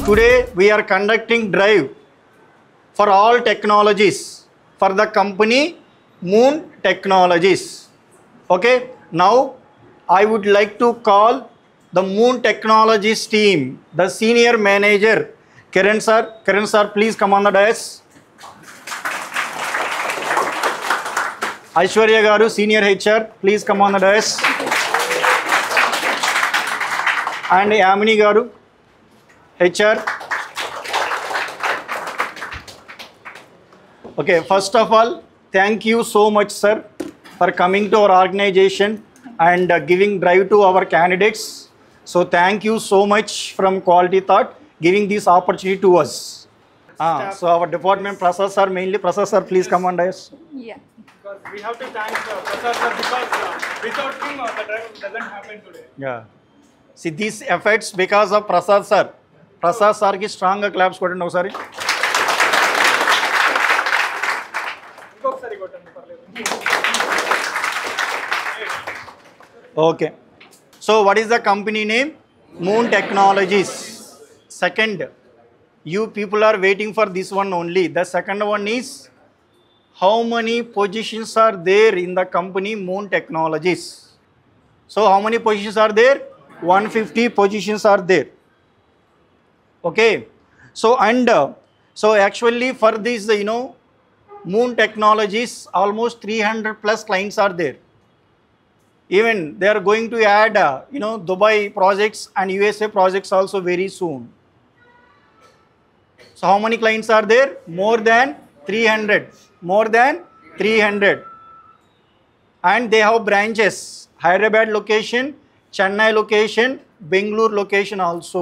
Today we are conducting drive for all technologies for the company Moon Technologies. Okay, now I would like to call the Moon Technologies team, the senior manager, Kiran sir. Kiran sir, please come on the dais. Aishwarya Garu, senior HR, please come on the dais. And Yamini Garu, HR. Okay, first of all, thank you so much, sir, for coming to our organization and uh, giving drive to our candidates. So, thank you so much from Quality Thought giving this opportunity to us. Ah, so, our department, Prasad sir, mainly Prasad sir, please come on, dais. Yeah. Because we have to thank uh, Prasad sir because uh, without him uh, the drive doesn't happen today. Yeah. See, these efforts because of Prasad sir. Prasad సార్కి స్ట్రాంగ్గా claps కొట్టండి ఒకసారి ఇంకొకసారి కొట్టండి పర్లేదు okay so what is the company name Moon Technologies second you people are waiting for this one only the second one is how many positions are there in the company Moon Technologies so how many positions are there one fifty positions are there okay so and uh, so actually for this you know moon technologies almost 300 plus clients are there even they are going to add uh, you know dubai projects and usa projects also very soon so how many clients are there more than 300 more than 300 and they have branches hyderabad location chennai location bangalore location also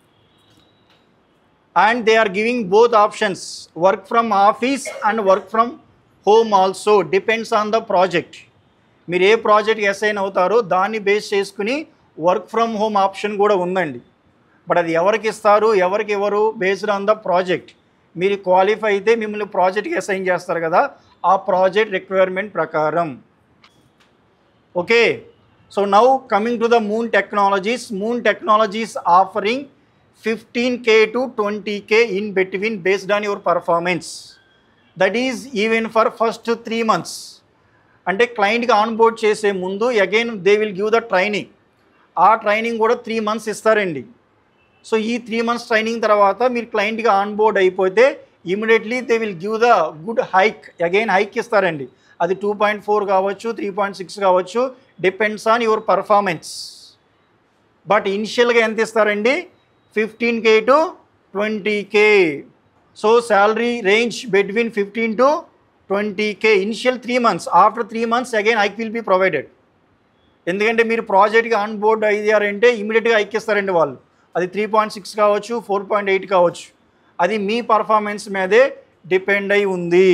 and they are giving both options work from office and work from home also depends on the project మీరు ఏ project assign అవుతారో దాన్ని base చేసుకుని work from home option కూడా ఉందండి but అది ఎవరికి ఇస్తారు ఎవరికి ఎవరు బేస్డ్ ఆన్ ద ప్రాజెక్ట్ మీరు క్వాలిఫై అయితే మిమ్మల్ని ప్రాజెక్ట్కి అసైన్ చేస్తారు కదా ఆ ప్రాజెక్ట్ రిక్వైర్మెంట్ ప్రకారం okay so now coming to the Moon Technologies Moon Technologies offering 15k to 20k in between based on your performance that is even for first three months అంటే క్లయింట్కి onboard చేసే ముందు again they will give the training ఆ training కూడా three months ఇస్తారండి so ఈ three months training తర్వాత మీరు క్లయింట్గా ఆన్బోర్డ్ అయిపోతే immediately they will give the good hike again hike ఇస్తారండి అది టూ పాయింట్ ఫోర్ కావచ్చు త్రీ పాయింట్ సిక్స్ కావచ్చు depends on your performance but ఇనిషియల్గా ఎంత ఇస్తారండి fifteen K to twenty K so salary range between fifteen to twenty K initial three months after three months again hike will be provided ఎందుకంటే మీరు ప్రాజెక్ట్కి on board అయ్యారంటే ఇమీడియట్గా hike ఇస్తారండి వాళ్ళు అది త్రీ పాయింట్ సిక్స్ కావచ్చు ఫోర్ పాయింట్ ఎయిట్ కావచ్చు అది మీ పర్ఫార్మెన్స్ మీదే డిపెండ్ అయి ఉంది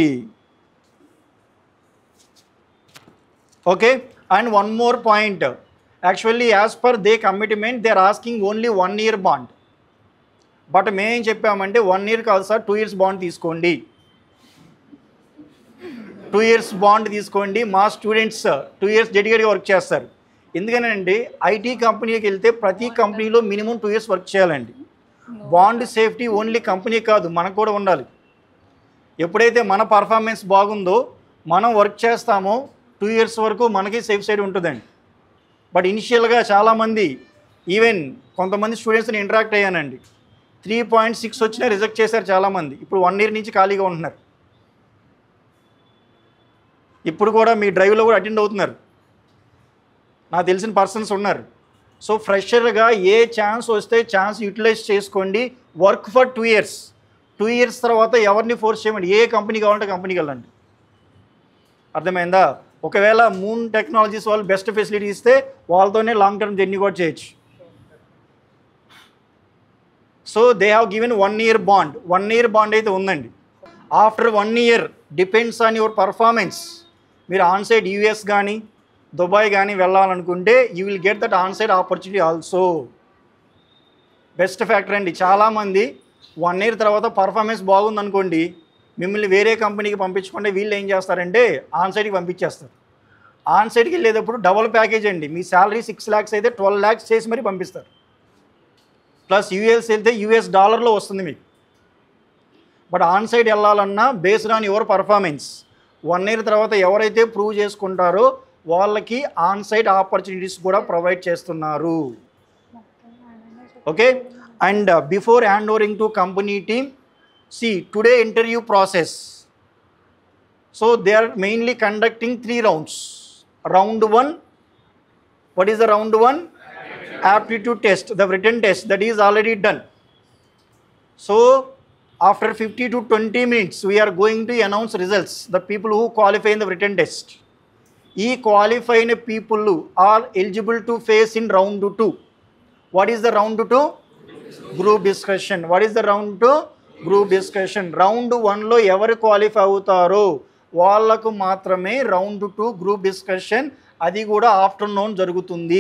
okay and one more point actually as per the commitment they are asking only one year bond but మేమేం చెప్పామంటే వన్ ఇయర్ కాదు సార్ టూ ఇయర్స్ బాండ్ తీసుకోండి టూ ఇయర్స్ బాండ్ తీసుకోండి మా స్టూడెంట్స్ టూ ఇయర్స్ డెడికేట్గా work చేస్తారు ఎందుకనంటే IT కంపెనీకి వెళ్తే ప్రతి కంపెనీలో మినిమం టూ ఇయర్స్ వర్క్ చేయాలండి బాండ్ సేఫ్టీ ఓన్లీ కంపెనీ కాదు మనకు కూడా ఉండాలి ఎప్పుడైతే మన పర్ఫార్మెన్స్ బాగుందో మనం వర్క్ చేస్తామో టూ ఇయర్స్ వరకు మనకి సేఫ్ సైడ్ ఉంటుందండి బట్ ఇనిషియల్గా చాలామంది ఈవెన్ కొంతమంది స్టూడెంట్స్ని ఇంటరాక్ట్ అయ్యానండి త్రీ పాయింట్ సిక్స్ వచ్చినా రిజెక్ట్ చేశారు చాలామంది ఇప్పుడు వన్ ఇయర్ నుంచి ఖాళీగా ఉంటున్నారు ఇప్పుడు కూడా మీ డ్రైవ్లో కూడా అటెండ్ అవుతున్నారు నాకు తెలిసిన పర్సన్స్ ఉన్నారు సో ఫ్రెషర్గా ఏ ఛాన్స్ వస్తే ఛాన్స్ యూటిలైజ్ చేసుకోండి work for two years two years తర్వాత ఎవరిని ఫోర్స్ చేయమండి ఏ కంపెనీ కావాలంటే కంపెనీకి వెళ్ళండి అర్థమైందా ఒకవేళ మూన్ టెక్నాలజీస్ వాళ్ళు బెస్ట్ ఫెసిలిటీ ఇస్తే వాళ్ళతోనే లాంగ్ టర్మ్ జర్నీ కూడా చేయొచ్చు so they have given one year bond one year bond అయితే ఉందండి after one year depends on your performance మీరు ఆన్సైడ్ యూఎస్ కానీ దుబాయ్ కానీ వెళ్ళాలనుకుంటే you will get that onsite opportunity also best factor అండి చాలామంది వన్ ఇయర్ తర్వాత performance బాగుందనుకోండి మిమ్మల్ని వేరే కంపెనీకి పంపించకుండా వీళ్ళు ఏం చేస్తారంటే ఆన్సైడ్కి పంపించేస్తారు ఆన్సైడ్కి వెళ్ళేటప్పుడు డబుల్ ప్యాకేజ్ అండి మీ శాలరీ సిక్స్ ల్యాక్స్ అయితే ట్వెల్వ్ ల్యాక్స్ చేసి మరీ పంపిస్తారు ప్లస్ యూఎస్ వెళ్తే యూఎస్ డాలర్లో వస్తుంది మీకు బట్ ఆన్ సైడ్ వెళ్ళాలన్నా based on your performance one year తర్వాత ఎవరైతే ప్రూవ్ చేసుకుంటారో వాళ్ళకి ఆన్ సైడ్ ఆపర్చునిటీస్ కూడా ప్రొవైడ్ చేస్తున్నారు okay and before hand overing to company team see today interview process so they are mainly conducting three rounds round one what is the round one aptitude test the written test that is already done so after 50 to 20 minutes we are going to announce results the people who qualify in the written test ఈ qualify అయిన people are eligible to face in round two what is the round two group discussion what is the round two group discussion round వన్లో ఎవరు qualify అవుతారో వాళ్ళకు మాత్రమే round two group discussion అది కూడా afternoon జరుగుతుంది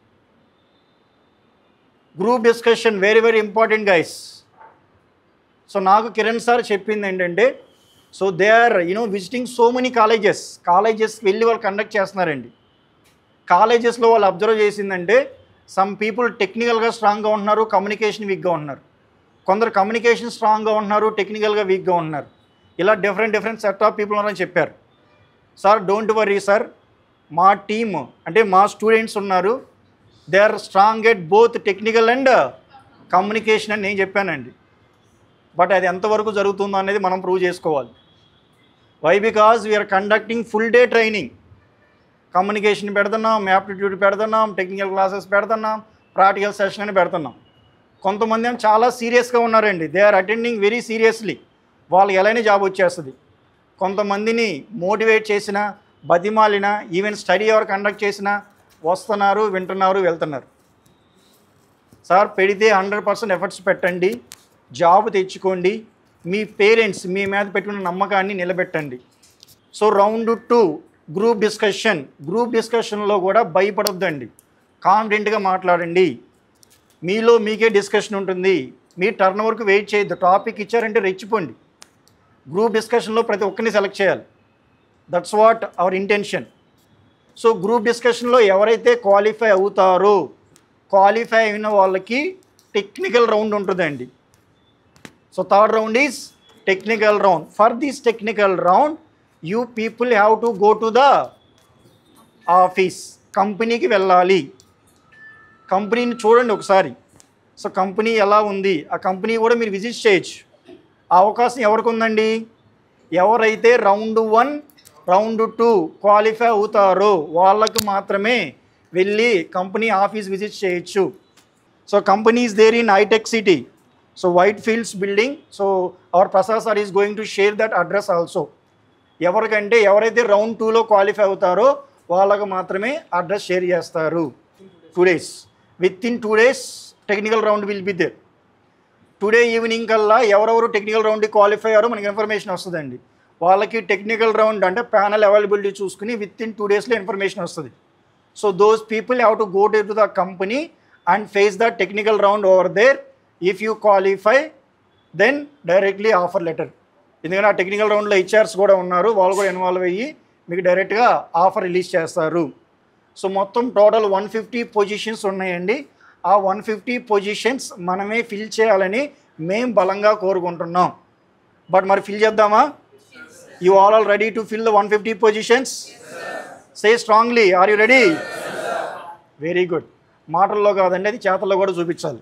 group discussion very very important guys so నాకు Kiran sir చెప్పింది ఏంటంటే so they are you know visiting so many colleges కాలేజెస్కి వెళ్ళి వాళ్ళు కండక్ట్ చేస్తున్నారండి కాలేజెస్లో వాళ్ళు అబ్జర్వ్ చేసిందంటే సమ్ పీపుల్ టెక్నికల్గా స్ట్రాంగ్గా ఉంటున్నారు కమ్యూనికేషన్ వీక్గా ఉంటున్నారు కొందరు కమ్యూనికేషన్ స్ట్రాంగ్గా ఉంటున్నారు టెక్నికల్గా వీక్గా ఉంటున్నారు ఇలా different different set of people ఉన్నారని చెప్పారు సార్ డోంట్ వరీ సార్ మా టీమ్ అంటే మా స్టూడెంట్స్ ఉన్నారు they are strong at both technical and communication అని నేను చెప్పానండి బట్ అది ఎంతవరకు జరుగుతుందో అనేది మనం ప్రూవ్ చేసుకోవాలి why because we are conducting full day training communication పెడుతున్నాం యాప్టిట్యూడ్ పెడుతున్నాం టెక్నికల్ క్లాసెస్ పెడుతున్నాం ప్రాక్టికల్ సెషన్ అని పెడుతున్నాం కొంతమంది ఏమో చాలా సీరియస్గా ఉన్నారండి they are attending very seriously వాళ్ళకి ఎలానే జాబ్ వచ్చేస్తుంది కొంతమందిని మోటివేట్ చేసిన బతిమాలిన ఈవెన్ స్టడీ ఎవరు కండక్ట్ చేసినా వస్తున్నారు వింటున్నారు వెళ్తున్నారు సార్ పెడితే హండ్రెడ్ పర్సెంట్ ఎఫర్ట్స్ పెట్టండి జాబ్ తెచ్చుకోండి మీ పేరెంట్స్ మీ మీద పెట్టుకున్న నమ్మకాన్ని నిలబెట్టండి so round two group discussion group డిస్కషన్లో కూడా భయపడొద్దండి కాన్ఫిడెంట్గా మాట్లాడండి మీలో మీకే డిస్కషన్ ఉంటుంది మీ టర్న్ ఓవర్కి వెయిట్ చేయొద్దు టాపిక్ ఇచ్చారంటే రెచ్చిపోండి గ్రూప్ డిస్కషన్లో ప్రతి ఒక్కరిని సెలెక్ట్ చేయాలి that's what our intention so group డిస్కషన్లో ఎవరైతే క్వాలిఫై అవుతారో క్వాలిఫై అయిన వాళ్ళకి టెక్నికల్ రౌండ్ ఉంటుందండి so third round is technical round for this technical round you people have to go to the office కంపెనీకి వెళ్ళాలి కంపెనీని చూడండి ఒకసారి సో కంపెనీ ఎలా ఉంది ఆ కంపెనీ కూడా మీరు విజిట్ చేయొచ్చు ఆ అవకాశం ఎవరికి ఉందండి ఎవరైతే round one round two qualify అవుతారో వాళ్ళకు మాత్రమే వెళ్ళి కంపెనీ ఆఫీస్ విజిట్ చేయొచ్చు so company is there in హైటెక్ City so white fields building so our Prasad sir is going to share that address also ఎవరికంటే ఎవరైతే రౌండ్ టూలో క్వాలిఫై అవుతారో వాళ్ళకు మాత్రమే అడ్రస్ షేర్ చేస్తారు two days with in two days technical round will be there today evening కల్లా ఎవరెవరు technical రౌండ్కి qualify అయ్యారో మనకి ఇన్ఫర్మేషన్ వస్తుందండి వాళ్ళకి టెక్నికల్ రౌండ్ అంటే ప్యానల్ అవైలబిలిటీ చూసుకుని విత్ ఇన్ టూ డేస్లో ఇన్ఫర్మేషన్ వస్తుంది so those people have to go to to the company and face the technical round over there if you qualify then directly offer letter ఎందుకంటే ఆ technical రౌండ్లో HRs కూడా ఉన్నారు వాళ్ళు కూడా ఇన్వాల్వ్ అయ్యి మీకు డైరెక్ట్గా ఆఫర్ రిలీజ్ చేస్తారు సో మొత్తం టోటల్ వన్ ఫిఫ్టీ పొజిషన్స్ ఉన్నాయండి ఆ వన్ ఫిఫ్టీ పొజిషన్స్ మనమే ఫిల్ చేయాలని మేం బలంగా కోరుకుంటున్నాం బట్ మరి ఫిల్ చేద్దామా you all all ready to fill the one fifty positions say strongly are you ready very good మాటల్లో కాదండి అది చేతల్లో కూడా చూపించాలి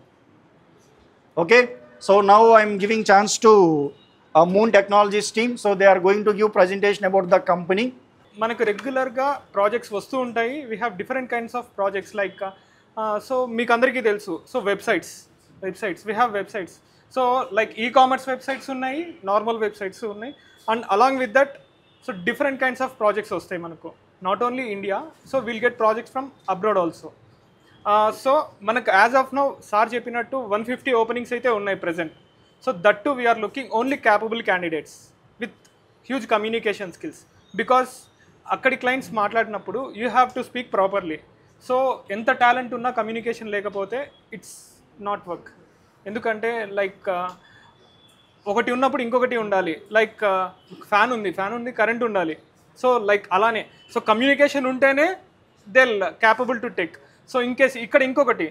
okay so now I'm giving chance to Moon Technologies team so they are going to give presentation about the company మనకు రెగ్యులర్గా projects వస్తూ ఉంటాయి we have different kinds of projects like so మీకు అందరికీ తెలుసు so websites websites we have websites so like e commerce websites ఉన్నాయి normal websites ఉన్నాయి and along with that so different kinds of projects వస్తాయి మనకు not only India so will get projects from abroad also so మనకు as of now sir చెప్పినట్టు one fifty openings అయితే ఉన్నాయి present so that to we are looking only capable candidates with huge communication skills because అక్కడి clients మాట్లాడినప్పుడు you have to speak properly so ఎంత talent ఉన్నా communication లేకపోతే it's not work ఎందుకంటే like ఒకటి ఉన్నప్పుడు ఇంకొకటి ఉండాలి లైక్ ఫ్యాన్ ఉంది ఫ్యాన్ ఉంది కరెంట్ ఉండాలి సో లైక్ అలానే సో కమ్యూనికేషన్ ఉంటేనే they capable to take so in case ఇక్కడ ఇంకొకటి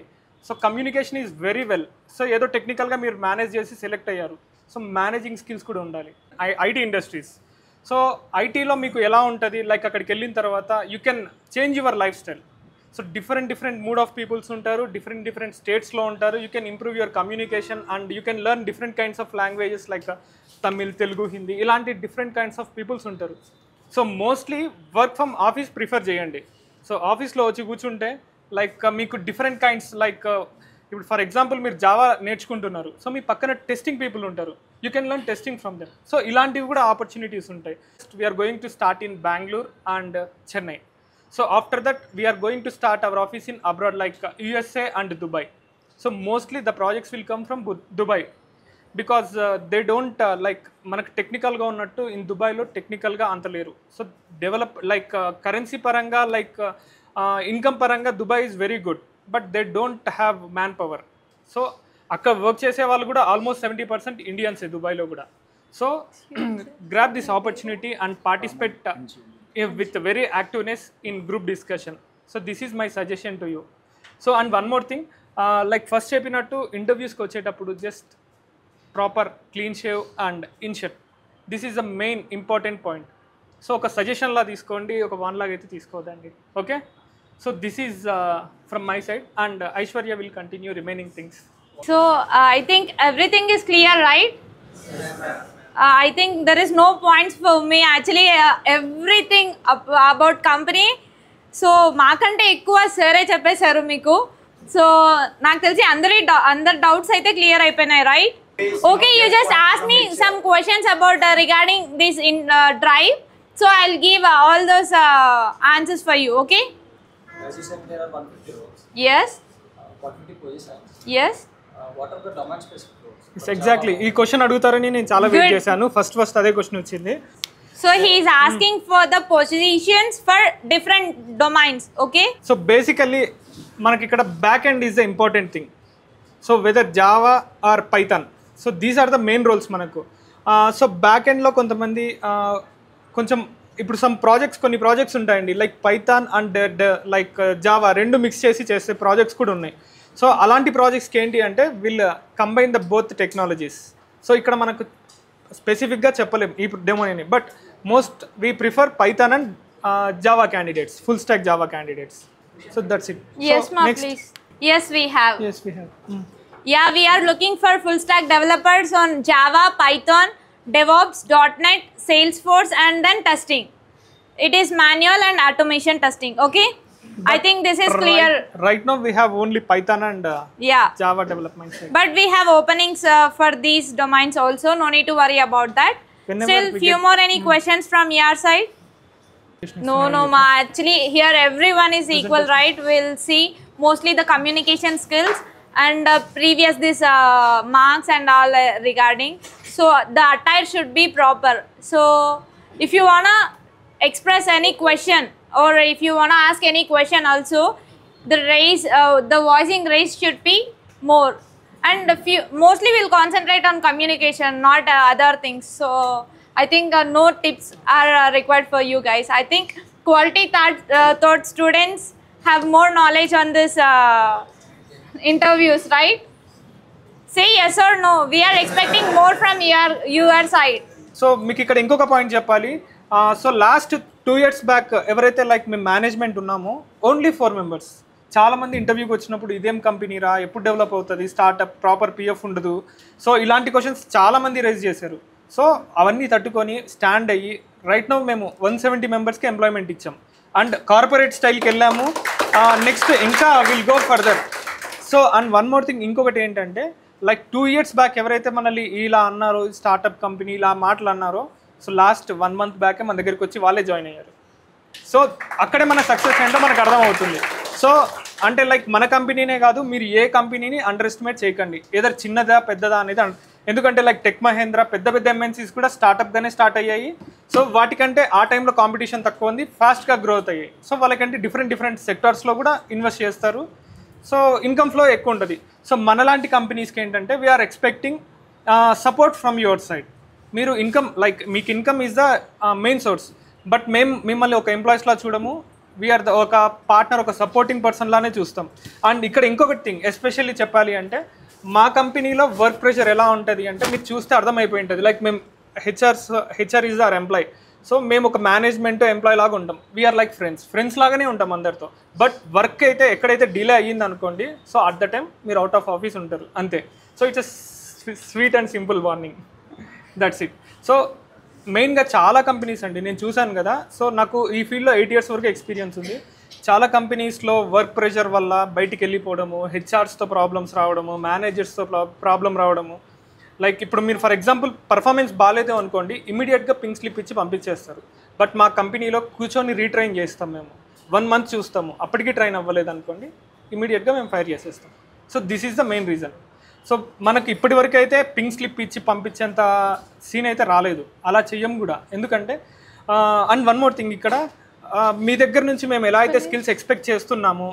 so communication is very well so ఏదో టెక్నికల్గా మీరు మేనేజ్ చేసి సెలెక్ట్ అయ్యారు సో మేనేజింగ్ స్కిల్స్ కూడా ఉండాలి ఐ ఐటీ ఇండస్ట్రీస్ సో ఐటీలో మీకు ఎలా ఉంటుంది లైక్ అక్కడికి వెళ్ళిన తర్వాత you can change your lifestyle so different different mood of peoples ఉంటారు డిఫరెంట్ డిఫరెంట్ స్టేట్స్లో ఉంటారు you can improve your communication and you can learn different kinds of languages like Tamil Telugu Hindi ఇలాంటి డిఫరెంట్ కైండ్స్ ఆఫ్ పీపుల్స్ ఉంటారు so mostly work from office prefer చేయండి so ఆఫీస్లో వచ్చి కూర్చుంటే like మీకు డిఫరెంట్ కైండ్స్ లైక్ ఇప్పుడు ఫర్ ఎగ్జాంపుల్ మీరు Java నేర్చుకుంటున్నారు సో మీ పక్కన టెస్టింగ్ పీపుల్ ఉంటారు you can learn testing from them so ఇలాంటివి కూడా ఆపర్చునిటీస్ ఉంటాయి we are going to start in Bengaluru and Chennai so after that we are going to start our office in abroad like USA and Dubai so mostly the projects will come from Dubai because they don't like మనకు టెక్నికల్గా ఉన్నట్టు in దుబాయ్లో టెక్నికల్గా అంత లేరు so develop like currency పరంగా like income పరంగా Dubai is very good but they don't have manpower so అక్కడ వర్క్ చేసే వాళ్ళు కూడా ఆల్మోస్ట్ సెవెంటీ పర్సెంట్ ఇండియన్సే దుబాయ్లో కూడా so grab this opportunity and participate with very activeness in group discussion so this is my suggestion to you so and one more thing like first చెప్పినట్టు ఇంటర్వ్యూస్కి వచ్చేటప్పుడు just proper clean shave and in shirt this is the main important point so ఒక సజెషన్లా తీసుకోండి ఒక one లాగా అయితే తీసుకోవద్దండి okay so this is from my side and Aishwarya will continue remaining things So uh, I think everything is clear, right? Uh, I think there is no points for me. Actually, uh, everything ab- about company. So మాకంటే ఎక్కువ సరే చెప్పేశారు మీకు so నాకు తెలిసి అందరి డౌ- అందరి doubts అయితే క్లియర్ అయిపోయినాయి right okay you just ask me some questions about regarding this in drive so I will give all those answers for you okay As you said, there are 150 roles, yes uh, 150 positions. Yes Uh, what are the domain specific roles? Exactly ఈ question అడుగుతారని నేను చాలా wait Good. చేశాను first first అదే question వచ్చింది So he is asking for the positions for different domains. Okay. So basically మనకి ఇక్కడ back end is the important thing so whether Java or Python so these are the main roles మనకు so back ఎండ్లో కొంతమంది uh, కొంచెం ఇప్పుడు some projects కొన్ని projects ఉంటాయండి like Python and like Java రెండు మిక్స్ చేసి చేసే ప్రాజెక్ట్స్ కూడా ఉన్నాయి సో అలాంటి ప్రాజెక్ట్స్కి ఏంటి అంటే will combine the both technologies so ఇక్కడ మనకు స్పెసిఫిక్గా చెప్పలేం ఈ డెమోని but most we prefer Python and Java candidates full stack Java candidates so that's it Yes, ma, please. Yes, we have. Yes we have Yeah, we are looking for full stack developers on Java, Python, DevOps, .NET, Salesforce, and then testing. It is manual and automation testing. Okay. I think this is clear. Right now we have only Python and Yeah. Java development side But we have openings uh, for these domains also. No need to worry about that. Whenever Still, we few get- more any questions from your side? No, no, ma. Actually, here everyone is equal, right? We'll see mostly the communication skills and uh, previous this uh, marks and all uh, regarding. So the attire should be proper. So if you wanna express any question or if you wanna ask any question also, the raise, uh, the voicing raise should be more. And a few, mostly we'll concentrate on communication, not uh, other things. So I think uh, no tips are uh, required for you guys. I think quality thought, uh, thought students have more knowledge on this uh, interviews, right? Say yes or no. We are expecting more from your your side. So మీకు ఇక్కడ ఇంకొక point చెప్పాలి so last two years back ఎవరైతే like మేము management ఉన్నామో only four members చాలా మంది ఇంటర్వ్యూకి వచ్చినప్పుడు ఇదేం కంపెనీ రా ఎప్పుడు డెవలప్ అవుతుంది స్టార్ట్అప్ ప్రాపర్ పిఎఫ్ ఉండదు సో ఇలాంటి క్వశ్చన్స్ చాలా మంది రైజ్ చేశారు సో అవన్నీ తట్టుకొని స్టాండ్ అయ్యి రైట్ నో మేము వన్ సెవెంటీ మెంబర్స్కి ఎంప్లాయ్మెంట్ ఇచ్చాం అండ్ కార్పొరేట్ స్టైల్కి వెళ్ళాము నెక్స్ట్ ఇంకా will go further so and one more thing ఇంకొకటి ఏంటంటే లైక్ టూ ఇయర్స్ బ్యాక్ ఎవరైతే మనల్ని ఇలా అన్నారో స్టార్టప్ కంపెనీ ఇలా మాటలు అన్నారో సో లాస్ట్ వన్ మంత్ బ్యాకే మన దగ్గరికి వచ్చి వాళ్ళే జాయిన్ అయ్యారు సో అక్కడే మన సక్సెస్ ఏంటో మనకు అర్థమవుతుంది సో అంటే లైక్ మన కంపెనీనే కాదు మీరు ఏ కంపెనీని అండర్ ఎస్టిమేట్ చేయకండి ఏదర్ చిన్నదా పెద్దదా అనేది అన్- ఎందుకంటే లైక్ టెక్ మహేంద్ర పెద్ద పెద్ద ఎంఎన్సీస్ కూడా స్టార్టప్గానే స్టార్ట్ అయ్యాయి సో వాటికంటే ఆ టైంలో కాంపిటీషన్ తక్కువ ఉంది ఫాస్ట్గా గ్రోత్ అయ్యాయి సో వాళ్ళకంటే డిఫరెంట్ డిఫరెంట్ సెక్టార్స్లో కూడా ఇన్వెస్ట్ చేస్తారు సో ఇన్కమ్ ఫ్లో ఎక్కువ ఉంటుంది సో మనలాంటి కంపెనీస్కి ఏంటంటే we are expecting support from your side మీరు ఇన్కమ్ లైక్ మీకు income is the main source but మేము మిమ్మల్ని ఒక ఎంప్లాయీస్లా చూడము వీఆర్ ద ఒక పార్ట్నర్ ఒక సపోర్టింగ్ పర్సన్ లానే చూస్తాం అండ్ ఇక్కడ ఇంకొకటి థింగ్ ఎస్పెషల్లీ చెప్పాలి అంటే మా కంపెనీలో వర్క్ ప్రెషర్ ఎలా ఉంటుంది అంటే మీరు చూస్తే అర్థమైపోయి ఉంటుంది లైక్ మేము HRs HR is our employee so మేము ఒక మేనేజ్మెంట్ ఎంప్లాయ్ లాగా ఉంటాం వీఆర్ లైక్ ఫ్రెండ్స్ ఫ్రెండ్స్ లాగానే ఉంటాం అందరితో బట్ వర్క్ అయితే ఎక్కడైతే డిలే అయ్యింది అనుకోండి సో అట్ ద టైం మీరు అవుట్ ఆఫ్ ఆఫీస్ ఉంటారు అంతే so it's sweet and simple warning that's it so మెయిన్గా చాలా కంపెనీస్ అండి నేను చూశాను కదా సో నాకు ఈ ఫీల్డ్లో ఎయిట్ ఇయర్స్ వరకు ఎక్స్పీరియన్స్ ఉంది చాలా కంపెనీస్లో వర్క్ ప్రెషర్ వల్ల బయటికి వెళ్ళిపోవడము హెచ్ఆర్స్తో ప్రాబ్లమ్స్ రావడము మేనేజర్స్తో ప్రాబ్లం రావడము లైక్ ఇప్పుడు మీరు ఫర్ ఎగ్జాంపుల్ పర్ఫార్మెన్స్ బాగాలేదు అనుకోండి ఇమీడియట్గా పింక్ స్లిప్ ఇచ్చి పంపించేస్తారు బట్ మా కంపెనీలో కూర్చొని రీట్రైన్ చేస్తాం మేము వన్ మంత్ చూస్తాము అప్పటికి ట్రైన్ అవ్వలేదు అనుకోండి ఇమీడియట్గా మేము ఫైర్ చేసేస్తాం so this is the main reason so మనకి ఇప్పటి వరకు అయితే పింక్ స్లిప్ ఇచ్చి పంపించేంత సీన్ అయితే రాలేదు అలా చెయ్యం కూడా ఎందుకంటే అండ్ వన్ మోర్ థింగ్ ఇక్కడ ఆ, మీ దగ్గర నుంచి మేము ఎలా అయితే స్కిల్స్ ఎక్స్పెక్ట్ చేస్తున్నామో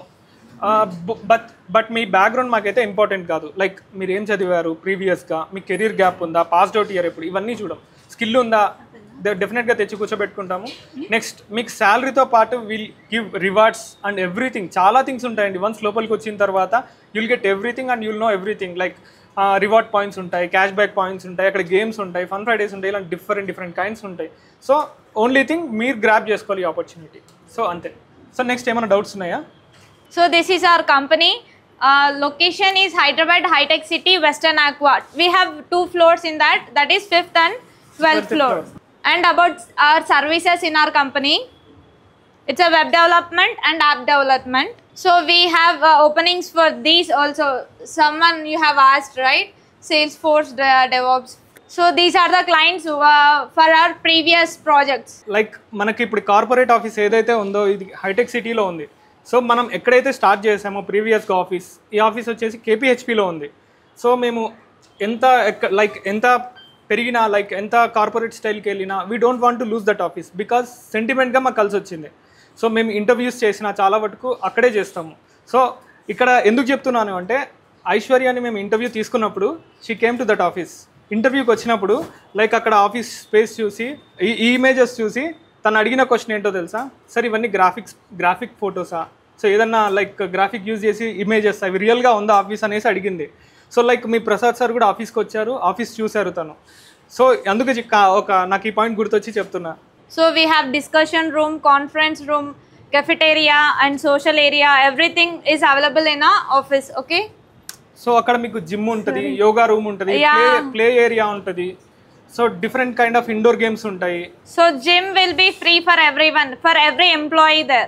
బట్ బట్ మీ బ్యాక్గ్రౌండ్ మాకైతే ఇంపార్టెంట్ కాదు లైక్ మీరు ఏం చదివారు ప్రీవియస్గా మీ కెరీర్ గ్యాప్ ఉందా పాస్డ్ అవుట్ ఇయర్ ఎప్పుడు ఇవన్నీ చూడం స్కిల్ ఉందా డెఫినెట్గా తెచ్చి కూర్చోబెట్టుకుంటాము నెక్స్ట్ మీకు శాలరీతో పాటు will give rewards and everything చాలా థింగ్స్ ఉంటాయండి వన్స్ లోపలికి వచ్చిన తర్వాత you'll get everything and you'll know everything like reward points ఉంటాయి క్యాష్ బ్యాక్ పాయింట్స్ ఉంటాయి అక్కడ గేమ్స్ ఉంటాయి ఫన్ ఫ్రైడేస్ ఉంటాయి ఇలాంటి డిఫరెంట్ డిఫరెంట్ కైండ్స్ ఉంటాయి సో ఓన్లీ థింగ్ మీరు గ్రాప్ చేసుకోవాలి ఈ ఆపర్చునిటీ సో అంతే సో నెక్స్ట్ ఏమైనా డౌట్స్ ఉన్నాయా So this is our company. Uh, location is Hyderabad High Tech City, Western Aqua. We have two floors in that. That is fifth and twelfth 12th floor. floor. And about our services in our company, it's a web development and app development. So we have uh, openings for these also. Someone you have asked, right? Salesforce uh, DevOps. So these are the clients who, uh, for our previous projects. Like మనకి ఇప్పుడు corporate office ఏదైతే ఉందో ఇది hitech సిటీలో ఉంది so మనం ఎక్కడైతే start చేసామో ప్రీవియస్గా ఆఫీస్ ఈ ఆఫీస్ వచ్చేసి కేపీహెచ్పిలో ఉంది సో మేము ఎంత లైక్ ఎంత పెరిగినా లైక్ ఎంత కార్పొరేట్ స్టైల్కి వెళ్ళినా we don't want to lose that office because సెంటిమెంట్గా మాకు కలిసి వచ్చింది సో మేము ఇంటర్వ్యూస్ చేసిన చాలా వరకు అక్కడే చేస్తాము సో ఇక్కడ ఎందుకు చెప్తున్నాను అంటే ఐశ్వర్యాని మేము ఇంటర్వ్యూ తీసుకున్నప్పుడు she came to that office ఇంటర్వ్యూకి వచ్చినప్పుడు లైక్ అక్కడ ఆఫీస్ స్పేస్ చూసి ఈ ఈ ఇమేజెస్ చూసి తను అడిగిన క్వశ్చన్ ఏంటో తెలుసా సార్ ఇవన్నీ గ్రాఫిక్స్ గ్రాఫిక్ ఫొటోసా సో ఏదన్నా లైక్ గ్రాఫిక్ యూజ్ చేసి ఇమేజెస్ అవి రియల్గా ఉందా ఆఫీస్ అనేసి అడిగింది సో లైక్ మీ ప్రసాద్ సార్ కూడా ఆఫీస్కి వచ్చారు ఆఫీస్ చూశారు తను సో అందుకే చి- కా- ఒక నాకు ఈ పాయింట్ గుర్తొచ్చి చెప్తున్నా So we have discussion room, conference room, cafeteria and social area. Everything is available in our office. Okay. So అక్కడ మీకు జిమ్ ఉంటుంది యోగా రూమ్ ఉంటుంది Yeah. ప్లే ప్లే ఏరియా ఉంటుంది so different kind of indoor games ఉంటాయి So gym will be free for everyone, for every employee there.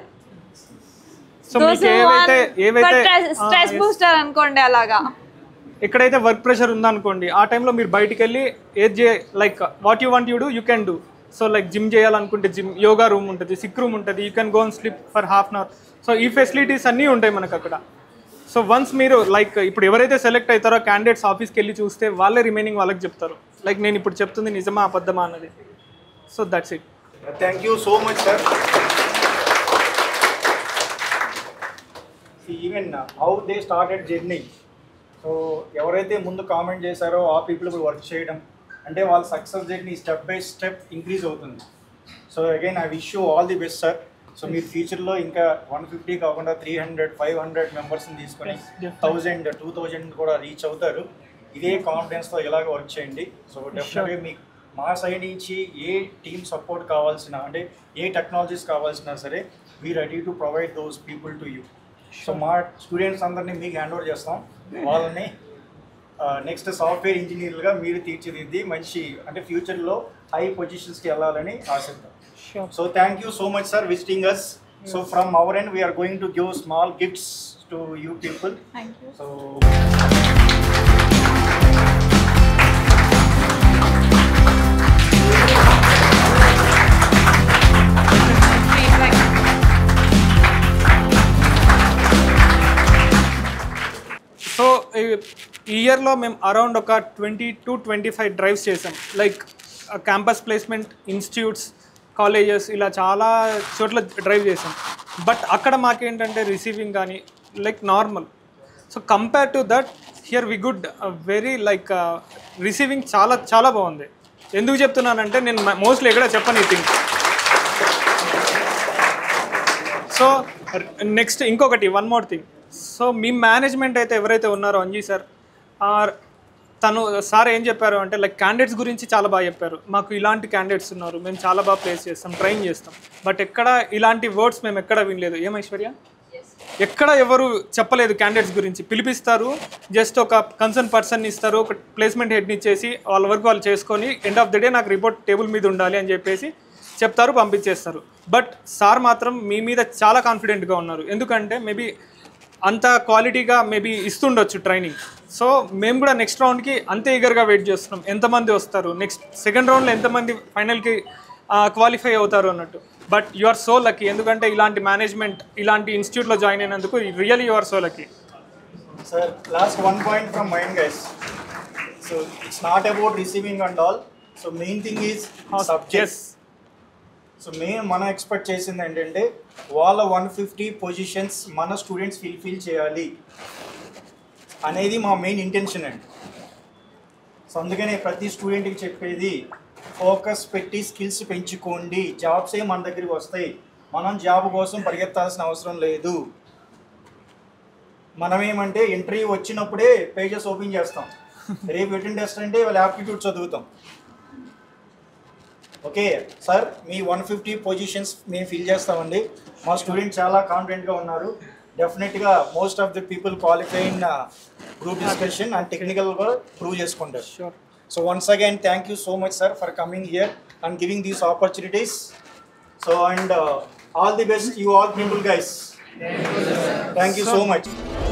So మీకు ఏవైతే ఏవైతే stress ఆ, yes. బూస్టర్ అనుకోండి అలాగా ఎక్కడైతే వర్క్ ప్రెషర్ ఉందనుకోండి ఆ టైంలో మీరు బయటికి వెళ్ళి ఏది చే like what you want you do you can do so like gym చేయాలనుకుంటే జిమ్ యోగా రూమ్ ఉంటుంది సిక్ రూమ్ ఉంటుంది you can go and sleep for half an hour so ఈ ఫెసిలిటీస్ అన్నీ ఉంటాయి మనకు అక్కడ సో వన్స్ మీరు లైక్ ఇప్పుడు ఎవరైతే సెలెక్ట్ అవుతారో క్యాండిడేట్స్ ఆఫీస్కి వెళ్ళి చూస్తే వాళ్ళే రిమైనింగ్ వాళ్ళకి చెప్తారు లైక్ నేను ఇప్పుడు చెప్తుంది నిజమా అబద్ధమా అన్నది so that's it thank you so much sir even how they started journey so ఎవరైతే ముందు కామెంట్ చేశారో ఆ పీపుల్ ఇప్పుడు వర్క్ చేయడం అంటే వాళ్ళ success journey step by step increase అవుతుంది so again I wish you all the best sir so మీరు ఫ్యూచర్లో ఇంకా వన్ ఫిఫ్టీ కాకుండా త్రీ హండ్రెడ్ ఫైవ్ హండ్రెడ్ మెంబర్స్ని తీసుకొని Yes, definitely. Thousand two thousand కూడా రీచ్ అవుతారు ఇదే కాన్ఫిడెన్స్తో ఇలాగ వర్క్ చేయండి సో డెఫినెట్గా మీకు మా సైడ్ నుంచి ఏ టీమ్ సపోర్ట్ కావాల్సిన అంటే ఏ టెక్నాలజీస్ కావాల్సినా సరే we ready to provide those people to you so మా స్టూడెంట్స్ అందరినీ మీకు హ్యాండ్ ఓవర్ చేస్తాం వాళ్ళని నెక్స్ట్ సాఫ్ట్వేర్ ఇంజనీర్లుగా మీరు తీర్చిదిద్ది మంచి అంటే ఫ్యూచర్లో హై పొజిషన్స్కి వెళ్ళాలని ఆశిద్దాం so thank you so much sir visiting us so from our end we're going to give small gifts to you people thank you so so ఈ ఇయర్లో మేము అరౌండ్ ఒక twenty to twenty five drives చేసాం like campus placement institutes colleges ఇలా చాలా చోట్ల drive చేసాం but అక్కడ మాకేంటంటే రిసీవింగ్ కానీ like normal so compare to that here we good very like receiving చాలా చాలా బాగుంది ఎందుకు చెప్తున్నానంటే నేను మోస్ట్లీ ఎక్కడ చెప్పను ఈ థింగ్ సో సో నెక్స్ట్ ఇంకొకటి వన్ మోర్ థింగ్ సో మీ మేనేజ్మెంట్ అయితే ఎవరైతే ఉన్నారో అంజీ సార్ ఆర్ తను సార్ ఏం చెప్పారు అంటే లైక్ క్యాండిడేట్స్ గురించి చాలా బాగా చెప్పారు మాకు ఇలాంటి క్యాండిడేట్స్ ఉన్నారు మేము చాలా బాగా ప్లేస్ చేస్తాం ట్రైన్ చేస్తాం బట్ ఎక్కడ ఇలాంటి వర్డ్స్ మేము ఎక్కడ వినలేదు ఏం ఐశ్వర్య ఎక్కడ ఎవరు చెప్పలేదు క్యాండిడేట్స్ గురించి పిలిపిస్తారు జస్ట్ ఒక కన్సర్న్ పర్సన్ ఇస్తారు ఒక ప్లేస్మెంట్ హెడ్ని ఇచ్చేసి వాళ్ళ వరకు వాళ్ళు చేసుకొని ఎండ్ ఆఫ్ ది డే నాకు రిపోర్ట్ టేబుల్ మీద ఉండాలి అని చెప్పేసి చెప్తారు పంపించేస్తారు బట్ సార్ మాత్రం మీ మీద చాలా కాన్ఫిడెంట్గా ఉన్నారు ఎందుకంటే మేబీ అంత క్వాలిటీగా మేబీ ఇస్తుండొచ్చు ట్రైనింగ్ సో మేము కూడా నెక్స్ట్ రౌండ్కి అంతే ఈగర్గా వెయిట్ చేస్తున్నాం ఎంతమంది వస్తారు నెక్స్ట్ సెకండ్ రౌండ్లో ఎంతమంది ఫైనల్కి క్వాలిఫై అవుతారు అన్నట్టు but you are so lucky ఎందుకంటే ఇలాంటి మేనేజ్మెంట్ ఇలాంటి ఇన్స్టిట్యూట్లో జాయిన్ అయినందుకు really you are so lucky Sir, last one point from mine, guys. So it's not about receiving and all. So main thing is subject. Yes so main మనం expect చేసింది ఏంటంటే వాళ్ళ one fifty positions మన students fulfil చేయాలి అనేది మా main intention అండి so అందుకనే ప్రతి స్టూడెంట్కి చెప్పేది ఫోకస్ పెట్టి స్కిల్స్ పెంచుకోండి జాబ్సే మన దగ్గరికి వస్తాయి మనం జాబ్ కోసం పరిగెత్తాల్సిన అవసరం లేదు మనం ఏమంటే ఇంటర్వ్యూ వచ్చినప్పుడే పేజెస్ ఓపెన్ చేస్తాం రేపు రిటర్న్ టెస్ట్ అంటే వాళ్ళ యాప్టిట్యూడ్ చదువుతాం ఓకే సార్ మీ వన్ ఫిఫ్టీ పొజిషన్స్ మేము ఫిల్ చేస్తామండి మా స్టూడెంట్ చాలా కాన్ఫిడెంట్గా ఉన్నారు డెఫినెట్గా most of the people qualify in group discussion and technical కూడా ప్రూవ్ చేసుకుంటారు sure so once again thank you so much sir for coming here and giving these opportunities so and all the best you all people guys thank you so much